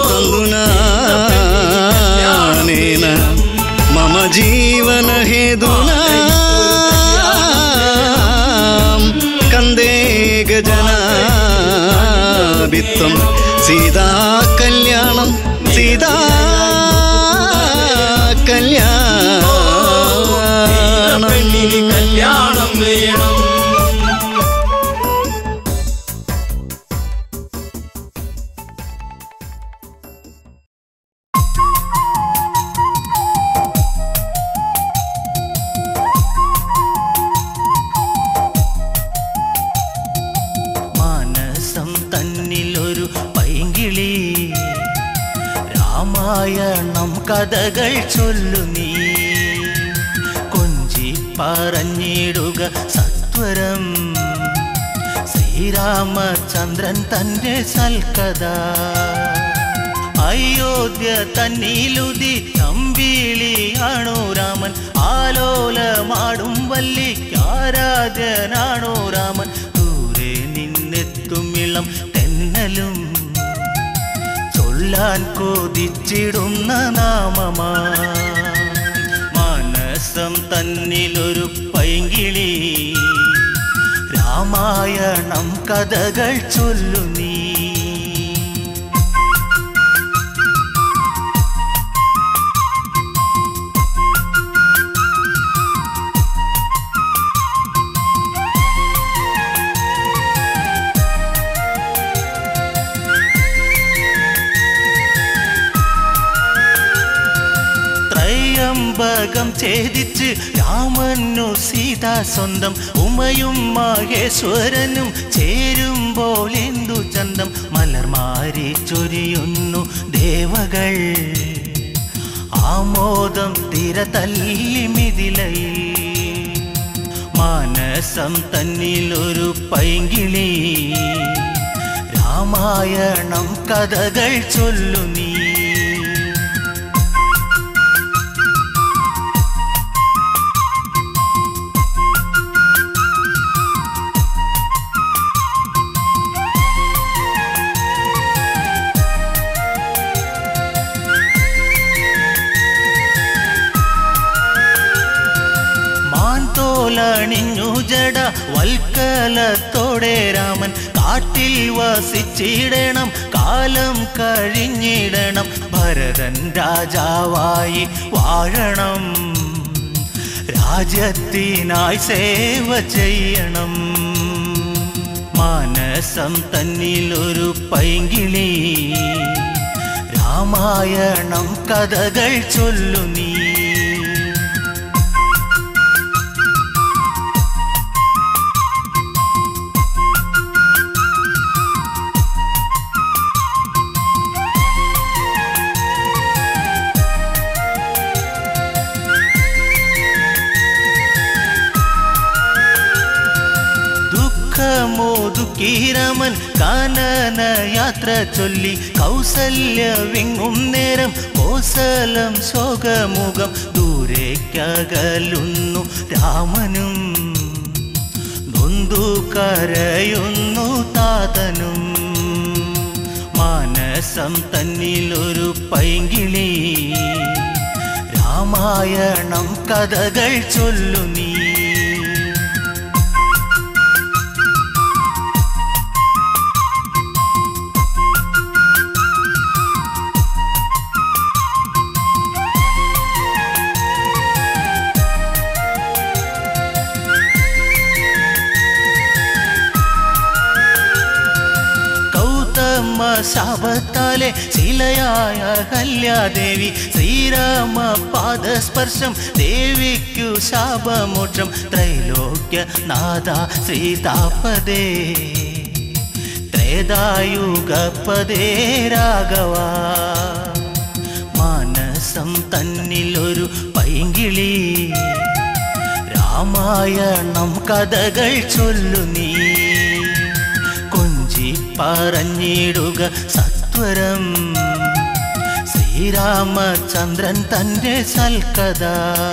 തന്തുനാനേന മമ ജീവന ഹേതുന കന്ദേ ഗജനാഭിത്വം സീതാ കല്യാണം സീതാ പെണ്ണിന് കല്യാണം കല്യാണം വേണം കഥകൾ ചൊല്ലു നീ കൊഞ്ചി പറഞ്ഞിടുക സത്വരം ശ്രീരാമചന്ദ്രൻ തന്റെ സൽക്കഥ അയോധ്യ തന്നിലുതി തമ്പിളിയാണോ രാമൻ ആലോലമാടും വല്ലിക്കാരാധ്യനാണോ രാമൻ ദൂരെ നിന്നെത്തും ഇളം തെന്നലും ചൊല്ലാൻ കൊതിച്ചിടുന്ന നാമമാ മാനസം തന്നിലൊരു പൈങ്കിളി രാമായണം കഥകൾ ചൊല്ലു നീ ത്രയംബകം ഛേദിച്ച് രാമനു സീത സ്വന്തം ഉമയും മഹേശ്വരനും ചേരുമ്പോൾ എന്തു ചന്തം മലർമാരി ചൊരിയുന്നു ദേവകൾ ആമോദം തിര തല്ലി മിതിലയിൽ മാനസം തന്നിലൊരു പൈങ്കിളി രാമായണം കഥകൾ ചൊല്ലു നീ മാൻതോലണിഞ്ഞു ജട വൽക്കലത്തോടെ രാമൻ കാട്ടിൽ വസിച്ചിടണം കാലം കഴിഞ്ഞിടണം ഭരതൻ രാജാവായി വാഴണം രാജ്യത്തിനായി സേവ ചെയ്യണം മാനസം തന്നിലൊരു പൈങ്കിളി രാമായണം കഥകൾ ചൊല്ലു നീ ദുഃഖമോതുക്കീരമൻ കാനന യാത്ര ചൊല്ലി കൗസല്യ വിങ്ങും നേരം കോസലം ശോകമുഖം ദൂരേക്കകലുന്നു രാമനും നൊന്തു കരയുന്നു താതനും മാനസം തന്നിലൊരു പൈങ്കിളി രാമായണം കഥകൾ ചൊല്ലു നീ കൗതമ ശാപത്താലെ ശിലയായ കല്യാദേവി ശ്രീരാമ പാദസ്പർശം ദേവിക്കു ശാപമോക്ഷം ത്രൈലോക്യ നാഥ ശ്രീതാപദേ ത്രേതായുഗപദേ രാഘവ മാനസം തന്നിലൊരു പൈങ്കിളി രാമായണം കഥകൾ ചൊല്ലു നീ കൊഞ്ചി പറഞ്ഞിടുക സത്വരം ശ്രീരാമചന്ദ്രൻ തന്റെ സൽക്കഥ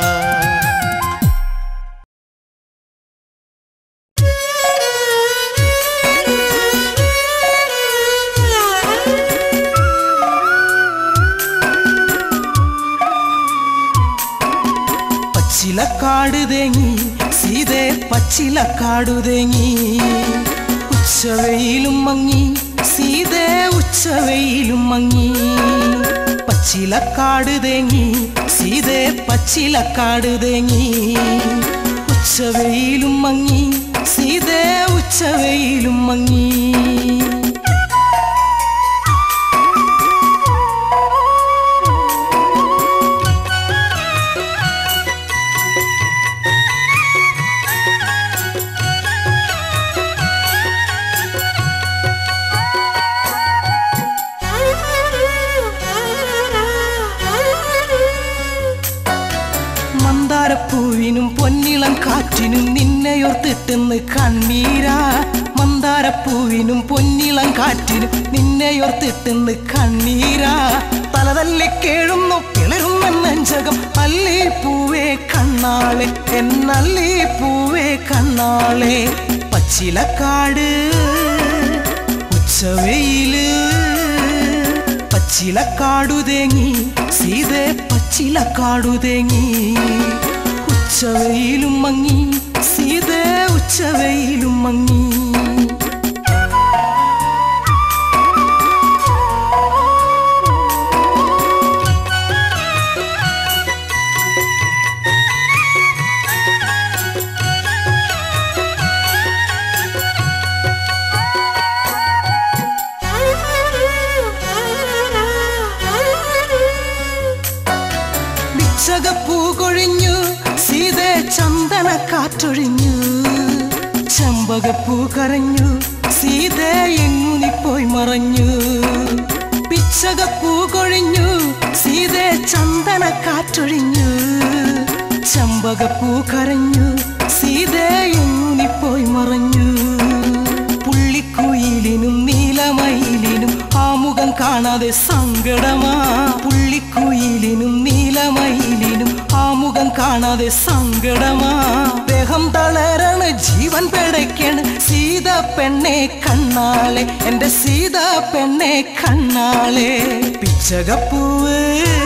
പച്ചിലക്കാട് തേങ്ങി സീതേ പച്ചിലക്കാടു തേങ്ങി ഉച്ചവെയിലും മങ്ങി സീതേ ഉച്ചവെയിലും മങ്ങി പച്ചിലക്കാട് തേങ്ങി സീതേ പച്ചിലക്കാട് തേങ്ങി ഉച്ചവെയിലും മങ്ങി സീതേ ഉച്ചവെയിലും മങ്ങി Thank you. നിന്നെയോർത്തിട്ടെന്ന് കണ്ണീരാ മന്ദാരപ്പൂവിനും പൊന്നിളം കാറ്റിനും നിന്നെയോർത്തിട്ടെന്ന് കണ്ണീരാ തലതല്ലി കേഴുന്നു കിളരുന്ന നെഞ്ചകം അല്ലി പൂവേ കണ്ണാളെ എന്നല്ലി പൂവേ കണ്ണാളെ പച്ചിലക്കാട് ഉച്ചവെയില് പച്ചിലക്കാടു തേങ്ങി സീതേ പച്ചിലക്കാടു തേങ്ങി ഉച്ചവെയിലും മങ്ങി സീതേ ഉച്ചവെയിലും മങ്ങി വിച്ചകപ്പൂ കൊഴിഞ്ഞു സീതേ ചന്ദന കാറ്റൊഴിഞ്ഞു ചെമ്പകപ്പൂ കരഞ്ഞു സീതേ എങ്ങുനി പോയി മറഞ്ഞു പിച്ചകപ്പൂ കൊഴിഞ്ഞു സീതേ ചന്ദന കാറ്റൊഴിഞ്ഞു ചെമ്പകപ്പൂ കരഞ്ഞു സീതേ എങ്ങുനി പോയി മറഞ്ഞു പുള്ളിക്കുയിലിനും നീലമയിലിനും ആ മുഖം കാണാതെ സങ്കടമാ പുള്ളിക്കുയിലിനും നീലമയിലിനും ആ മുഖം കാണാതെ സങ്കടമാ ദേഹം തളരണ ജീവൻ പിടയ്ക്കണ് സീത പെണ്ണെ കണ്ണാളെ എന്റെ സീത പെണ്ണെ കണ്ണാളെ പിച്ചകപ്പൂവ്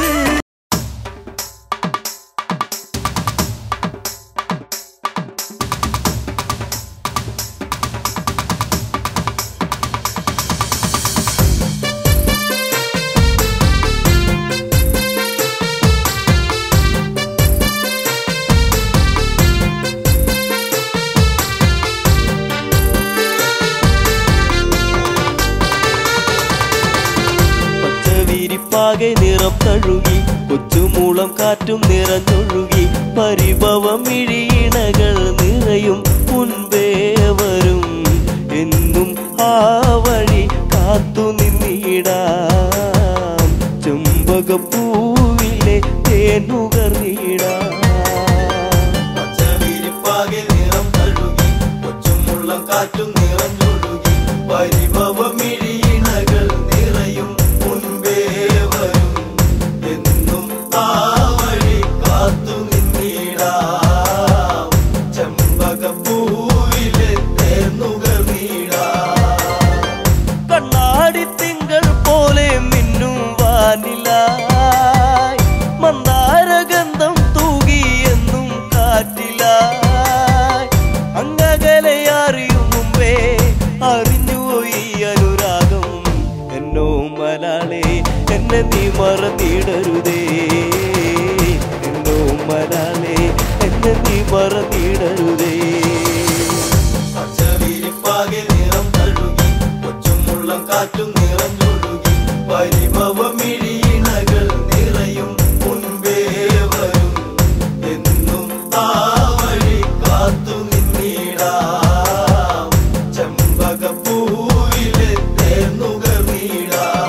പച്ചവിരിപ്പാകെ നിറം തഴുകി കൊച്ചുമൂളം കാറ്റും നിറഞ്ഞൊഴുകി പരിഭവം ഇഴിയിണകൾ നിറയും മുൻപേ വരും എന്നും ആ വഴി കാത്തു നിന്നിടാം ചെമ്പകപ്പൂവിലെ തേനുകർന്നിടാം പച്ചവിരിപ്പാകെ നിറം തഴുകി കൊച്ചുമുള്ളം കാറ്റും നിറഞ്ഞൊഴുകി പരിഭവമിഴിയിണകൾ നിറയും മുൻപേ വരും എന്നും ആ വഴി കാത്തു നിന്നിടാം ചെമ്പകപ്പൂവിലെ തേർന്നുകർന്നിടാം കണ്ണാടി തിങ്കൾ പോലെ മിന്നും വാനിലായി മന്ദാരഗന്ധം തൂകി എന്നും കാറ്റിലായി അങ്ങകലെ അറിയും മുമ്പേ അറിഞ്ഞു ഈ അനുരാഗം എന്നോ മലാളെ എന്നെ നീ മറന്നിടരുതേ എന്നോ മലാളെ എന്നെ നീ മറന്നിടരുതേ പച്ചവിരിപ്പാകെ നിറം തഴുകി കൊച്ചുമുള്ളം കാറ്റും നിറഞ്ഞൊഴുകി പരിഭവമിഴിയിണകൾ നിറയും മുൻപേ വരും എന്നും ആ വഴി കാത്തു നിന്നിടാം ചെമ്പകപ്പൂവിലെ തേർന്നുകർന്നിടാം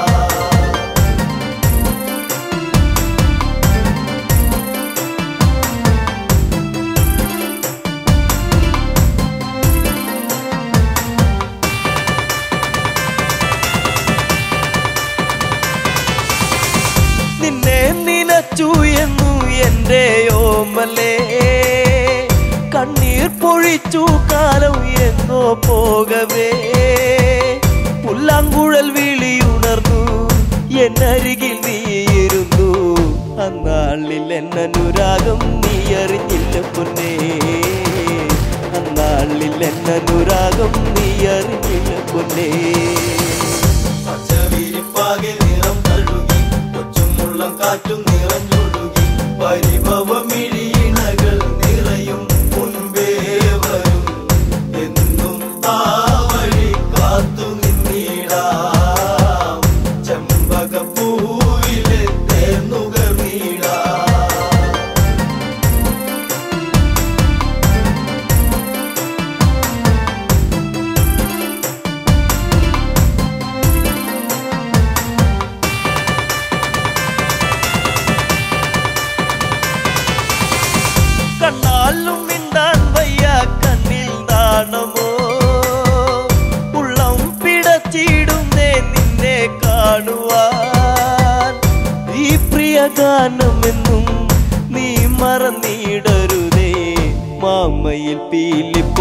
നിന്നെ നിനച്ചു എന്നു എന്റെ ഓമലേ കണ്ണീർ പൊഴിച്ചു കാലം എന്നോ പോകവേ പുല്ലാങ്കുഴൽ വിളിയുണർന്നു എന്നരികിൽ നീയിരുന്നു അന്നാളിൽ എന്നനുരാഗം നീ അറിഞ്ഞില്ല പൊന്നേ അന്നാളിൽ എന്നനുരാഗം നീ അറിഞ്ഞില്ല പൊന്നേ പച്ചവിരിപ്പാകെ നിറം തഴുകി കൊച്ചുമുള്ളം കാറ്റും നിറഞ്ഞൊഴുകി പരിഭവമിഴിയിണകൾ നിറയും മുൻപേ വരും എന്നും ആ വഴി കാത്തു നിന്നിടാം ചെമ്പകപ്പൂവിലെ തേർന്നുകർന്നിടാം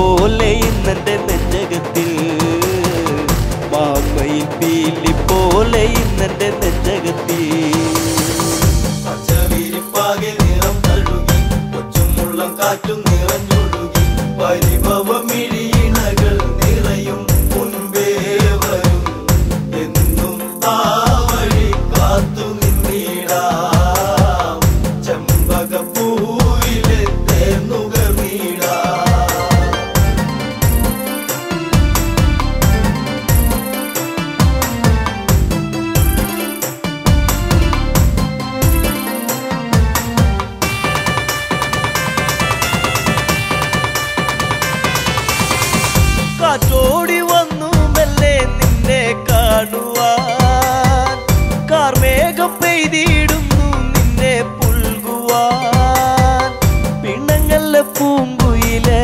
പോലെ ഇന്നെന്റെ നെഞ്ചകത്തിൽ മാമയിൽ പീലി പോലെ ഇന്നെന്റെ നെഞ്ചകത്തിൽ പച്ചവിരിപ്പാകെ നിറം തഴുകി കൊച്ചുമുള്ളം കാറ്റും നിറഞ്ഞൊഴുകി പരിഭവമിഴിയിണകൾ നിറയും മുൻപേ വരും എന്നും ആ വഴി കാത്തു നിന്നിടാം ചെമ്പകപ്പൂവിലെ തേന്നുകർന്നിടാം കാറ്റോടി വന്നു മെല്ലെ നിന്നെ കാണുവാൻ കാർമേഘം പെയ്തിടുന്നു നിന്നെ പുൽകുവാൻ പിണങ്ങല്ല പൂങ്കുയിലെ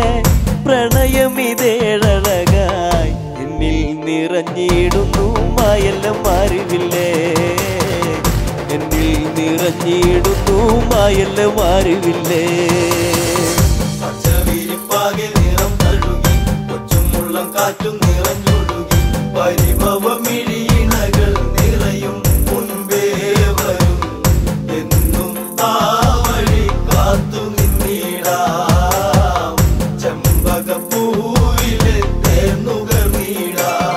പ്രണയമിതേഴഴകായി എന്നിൽ നിറഞ്ഞിടുന്നു മായെല്ലാം അറിവില്ലേ എന്നിൽ നിറഞ്ഞിടുന്നു മായെല്ലാം അറിവില്ലേ പച്ചവിരിപ്പാകെ നിറം തഴുകി കൊച്ചുമുള്ളം കാറ്റും നിറഞ്ഞൊഴുകി പരിഭവമിഴിയിണകൾ നിറയും മുൻപേ വരും എന്നും ആ വഴി കാത്തു നിന്നിടാം ചെമ്പകപ്പൂവിലെ തേന്നുകർന്നിടാം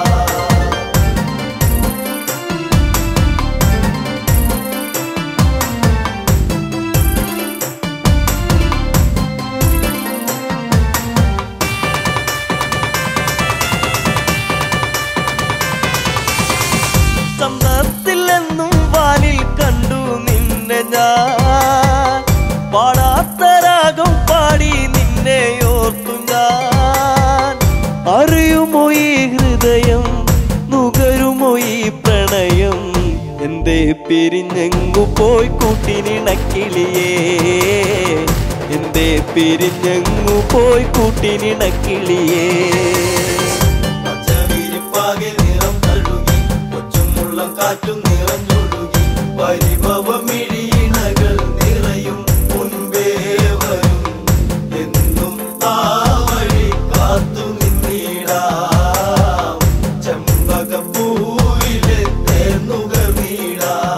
ചന്തത്തിൽ എന്നും വാനിൽ കണ്ടു നിന്നെ ഞാൻ പാടാത്ത രാഗം പാടി നിന്നെ ഓർത്തു ഞാൻ അറിയുമോ ഈ ഹൃദയം നുകരുമോ ഈ പ്രണയം എന്തേ പിരിഞ്ഞെങ്ങു പോയി കൂട്ടിനിണക്കിളിയേ എന്തേ പിരിഞ്ഞെങ്ങു പോയി കൂട്ടിനിണക്കിളിയേ പച്ചവിരിപ്പാകെ നിറം തഴുകി കൊച്ചുമുള്ളം കാറ്റും നിറഞ്ഞൊഴുകി പരിഭവമിഴിയിണകൾ നിറയും മുൻപേ വരും എന്നും ആ വഴി കാത്തു നിന്നിടാം ചെമ്പകപ്പൂവിലെ തേന്നുകർന്നിടാം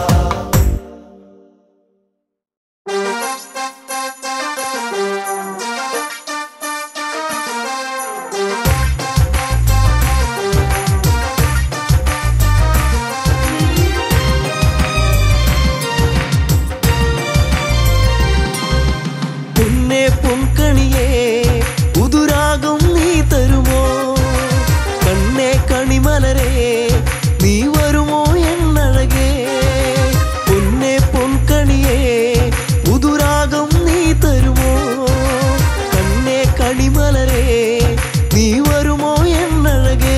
പൊന്നെ പൊൻകണിയേ പുതുരാഗം നീ തരുമോ കണ്ണേ കണിമലരേ നീ വരുമോ എന്നഴകേ പൊന്നെ പൊൻകണിയേ പുതുരാഗം നീ തരുമോ കണ്ണേ കണിമലരേ നീ വരുമോ എന്നഴകേ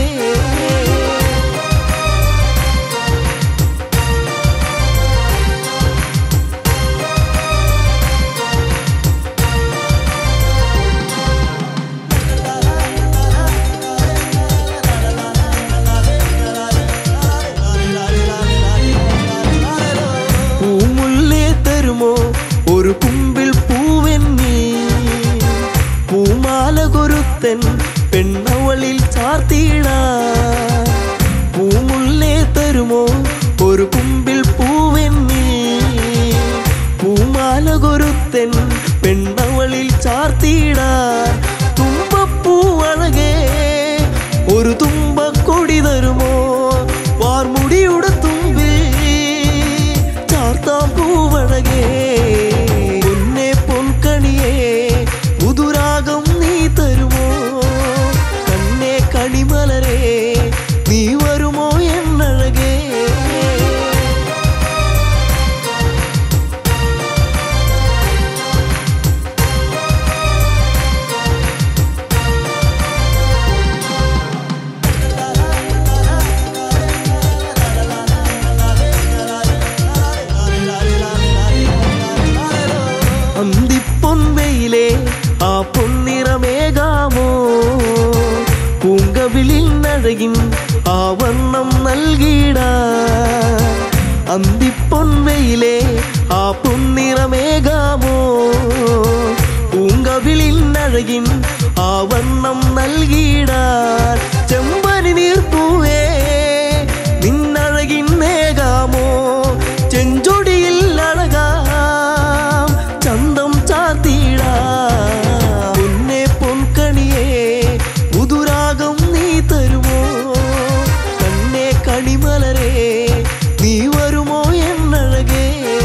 പൂമുല്ലേ തരുമോ ഒരു കുമ്പിൽ പൂവെന്നീ പൂമാല കൊരുത്തൻ പെണ്ണവളിൽ ചാർത്തിട പൂമുല്ലേ തരുമോ ഒരു കുമ്പിൽ പൂവെന്നീ പൂമാല കൊരുത്തൻ പെണ്ണവളിൽ ചാർത്തിട തുമ്പപ്പൂ അഴകേ ഒരു തുമ്പക്കൊടി തരുമോ വാർമുടിയുടെ തുമ്പിൽ ചാർത്താം പൂവഴകേ പൊന്നെ പൊൻകണിയേ പുതുരാഗം നീ തരുമോ കണ്ണേ കണിമലരേ നീ വരുമോ എന്നഴകേ അന്തിപ്പൊൻവെയിലെ ആ പൊന്നിറമേകാമോ പൂങ്കവിളിൽ നഴകിൻ ആ വർണ്ണം നൽകിട അന്തിപ്പൊൻവെയിലെ ആ പൊന്നിറമേകാമോ പൂങ്കവിളിൽ നഴകിൻ ആ വർണ്ണം നൽകിയിടാൻ ചെമ്പനി നീർപ്പൂവേ നിന്നഴകിൻ നേകാമോ ചെഞ്ചൊടിയിൽ അഴകാം ചന്തം ചാത്തിടാ പൊന്നെ പൊൻകണിയേ പുതുരാഗം നീ തരുമോ കണ്ണേ കണിമലരേ നീ വരുമോ എന്നഴകേ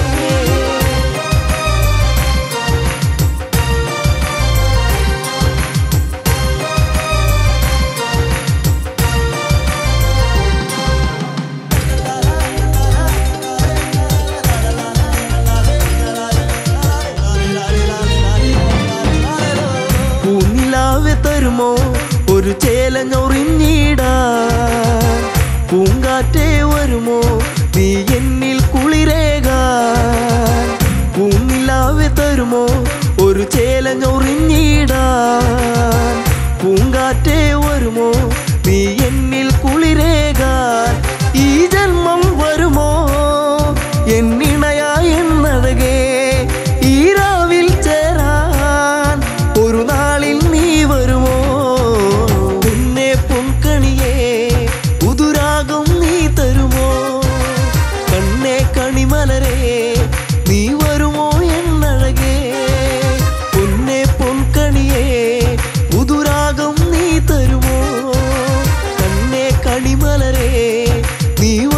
പൂനിലാവെ തരുമോ ഒരു ചേലഞ്ഞൊറിഞ്ഞിടാൻ പൂങ്കാറ്റേ വരുമോ നീ എന്നിൽ കുളിരേകാൻ പൂനിലാവെ തരുമോ ഒരു ചേലഞ്ഞൊറിഞ്ഞിടാൻ പൂങ്കാറ്റേ വരുമോ നീ എന്നിൽ കുളിരേകാൻ ഈ ജന്മം വരുമോ എന്നിണയായി എന്നഴകേ ഈ രാവിൽ ചേരാൻ ഒരു നാളിൽ നീ വരുമോ പിന്നെ പൊൻകണിയേ പുതുരാഗം നീ തരുമോ കണ്ണേ കണിമലരേ നീ വരുമോ എന്നഴകേ പൊന്നെ പൊൻകണിയേ പുതുരാഗം നീ തരുമോ കണ്ണേ കണിമലരേ നീ